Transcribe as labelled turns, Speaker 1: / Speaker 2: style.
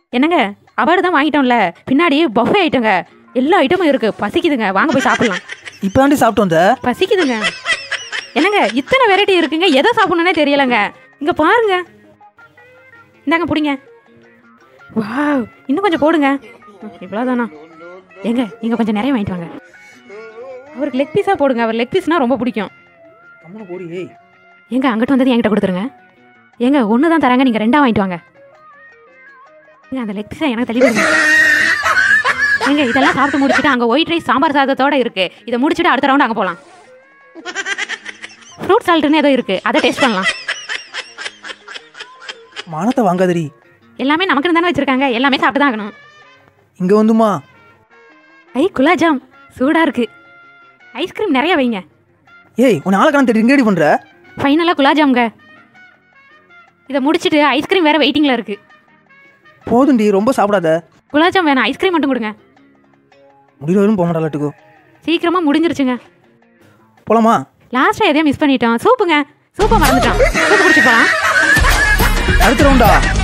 Speaker 1: என்னங்க அவார்டு தான் வாங்கிட்டோம்ல பின்னாடி பஃபே ஐட்டங்க எல்லா ஐட்டமும் இருக்கு பசிக்குதுங்க வாங்க போய் சாப்பிடலாம்
Speaker 2: இப்போ தாண்டி சாப்பிட்டு வந்த
Speaker 1: பசிக்குதுங்க என்னங்க இத்தனை வெரைட்டி இருக்குங்க எதை சாப்பிடணுன்னே தெரியலங்க இங்க பாருங்க இந்தாங்க பிடிங்க வாவ் இன்னும் கொஞ்சம் போடுங்க இவ்வளோதானா ஏங்க நீங்க கொஞ்சம் நிறைய வாங்கிட்டு வாங்க அவருக்கு லெக் பீஸாக போடுங்க அவர் லெக் பீஸ்னால் ரொம்ப பிடிக்கும்
Speaker 2: கம்மன போடி ஏய்
Speaker 1: ஏங்க அங்கிட்டு வந்தது என்கிட்ட கொடுத்துருங்க ஏங்க ஒன்று தான் தராங்க நீங்கள் ரெண்டாக வாங்கிட்டு வாங்க ஏங்க அந்த லெக் பீஸை எனக்கு தள்ளி கொடுங்க ஏங்க இதெல்லாம் சாப்பிட்டு முடிச்சுட்டு அங்கே ஒயிட் ரைஸ் சாம்பார் சாதத்தோட இருக்கு இதை முடிச்சுட்டு அடுத்த ரவுண்ட் அங்கே போகலாம் ஃப்ரூட் சால்ட்டுன்னு ஏதோ இருக்கு அதை டேஸ்ட் பண்ணலாம்
Speaker 2: மானத்தை வாங்காதடி
Speaker 1: எல்லாமே நமக்குன்னு தானே வச்சிருக்காங்க எல்லாமே சாப்பிட்டு தான் ஆகணும்
Speaker 2: இங்கே வந்துமா
Speaker 1: ஐ குலாஜாம் சூடாக இருக்கு ஐஸ்கிரீம் நிறைய வைங்க
Speaker 2: ஏய் உன்னை ஆளை கணக்கு எங்கே ரெடி பண்ணுற
Speaker 1: ஃபைனலாக குலாஜாம்ங்க இதை முடிச்சுட்டு ஐஸ்கிரீம் வேற வெயிட்டிங்கில் இருக்கு
Speaker 2: போதுண்டி ரொம்ப சாப்பிடாத
Speaker 1: குலாஜாம் வேணாம் ஐஸ்கிரீம் மட்டும் கொடுங்க
Speaker 2: முடிகிற வரும் போக மாட்டாளாட்டுக்கோ
Speaker 1: சீக்கிரமாக முடிஞ்சிருச்சுங்க
Speaker 2: போலாமா
Speaker 1: லாஸ்ட்டாக எதையும் மிஸ் பண்ணிட்டோம் சூப்புங்க சூப்பை மறந்துட்டோம் சூப்பு குடிச்சு போகலாம்
Speaker 2: அடுத்த ரவுண்டா